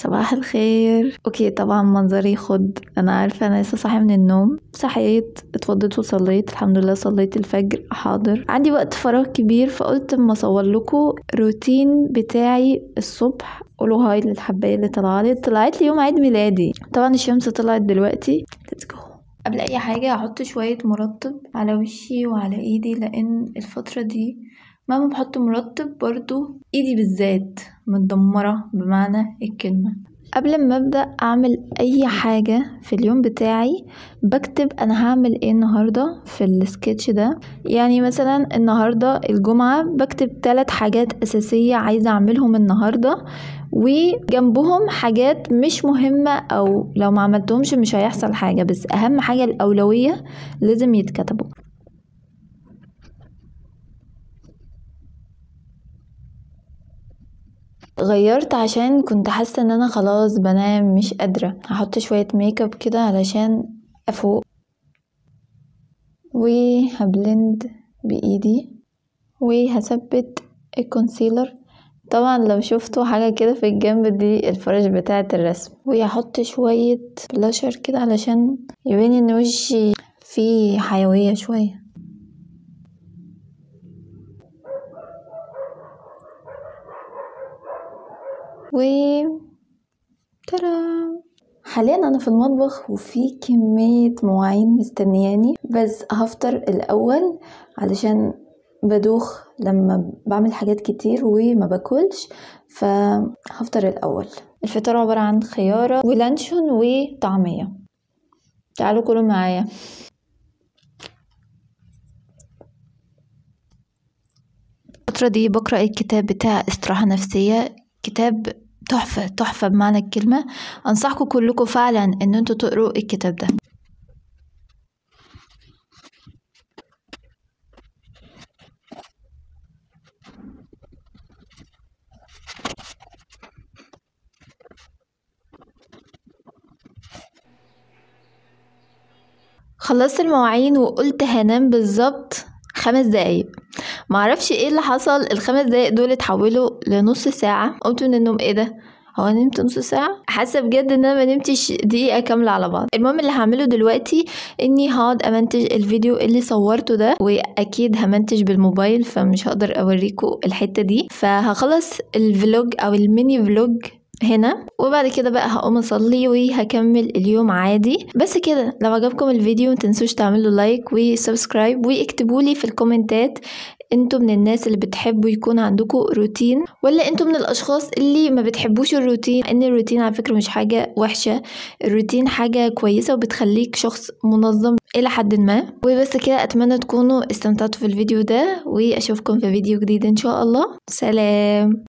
صباح الخير اوكي طبعا منظري خد انا عارفه انا لسه صاحيه من النوم صحيت اتوضيت وصليت الحمد لله صليت الفجر حاضر عندي وقت فراغ كبير فقلت اما اصور لكم روتين بتاعي الصبح قولوا هاي للحبايه اللي طلعت طلعت لي يوم عيد ميلادي طبعا الشمس طلعت دلوقتي ليتس جو قبل اي حاجه هحط شويه مرطب على وشي وعلى ايدي لان الفتره دي مهما بحط مرطب برضو ايدي بالذات متدمرة بمعنى الكلمة قبل ما ابدا اعمل اي حاجه في اليوم بتاعي بكتب انا هعمل ايه النهارده في السكتش ده يعني مثلا النهارده الجمعه بكتب ثلاث حاجات اساسيه عايزه اعملهم النهارده وجنبهم حاجات مش مهمه او لو ما عملتهمش مش هيحصل حاجه بس اهم حاجه الاولويه لازم يتكتبوا غيرت عشان كنت حاسه ان انا خلاص بنام مش قادره هحط شويه ميك اب كده علشان افوق وهبلند بايدي وهثبت الكونسيلر طبعا لو شفتوا حاجه كده في الجنب دي الفرش بتاعه الرسم وهحط شويه بلاشر كده علشان يبين ان وشي فيه حيويه شويه و ترى حاليا انا في المطبخ وفي كمية مواعين مستنياني بس هفطر الاول علشان بدوخ لما بعمل حاجات كتير وما باكلش فهفطر الاول الفطار عبارة عن خيارة ولانشون وطعمية تعالوا كلوا معايا الفترة دي بقرأ الكتاب بتاع استراحة نفسية كتاب تحفة تحفة بمعنى الكلمة أنصحكم كلكم فعلا إن انتوا تقروا الكتاب ده خلصت المواعين وقلت هنام بالظبط خمس دقايق معرفش ايه اللي حصل الخمس دقايق دول اتحولوا لنص ساعة قمت من النوم ايه ده هو انا نمت نص ساعة حاسة بجد ان انا ما نمتش دقيقة كاملة على بعض المهم اللي هعمله دلوقتي اني هقعد امنتج الفيديو اللي صورته ده واكيد همنتج بالموبايل فمش هقدر اوريكم الحتة دي فهخلص الفلوج او الميني فلوج هنا وبعد كده بقى هقوم اصلي وهكمل اليوم عادي بس كده لو عجبكم الفيديو متنسوش تعملوا لايك وسبسكرايب واكتبوا لي في الكومنتات انتوا من الناس اللي بتحبوا يكون عندكم روتين ولا انتوا من الاشخاص اللي ما بتحبوش الروتين ان الروتين على فكرة مش حاجة وحشة الروتين حاجة كويسة وبتخليك شخص منظم الى حد ما وبس كده اتمنى تكونوا استمتعتوا في الفيديو ده واشوفكم في فيديو جديد ان شاء الله سلام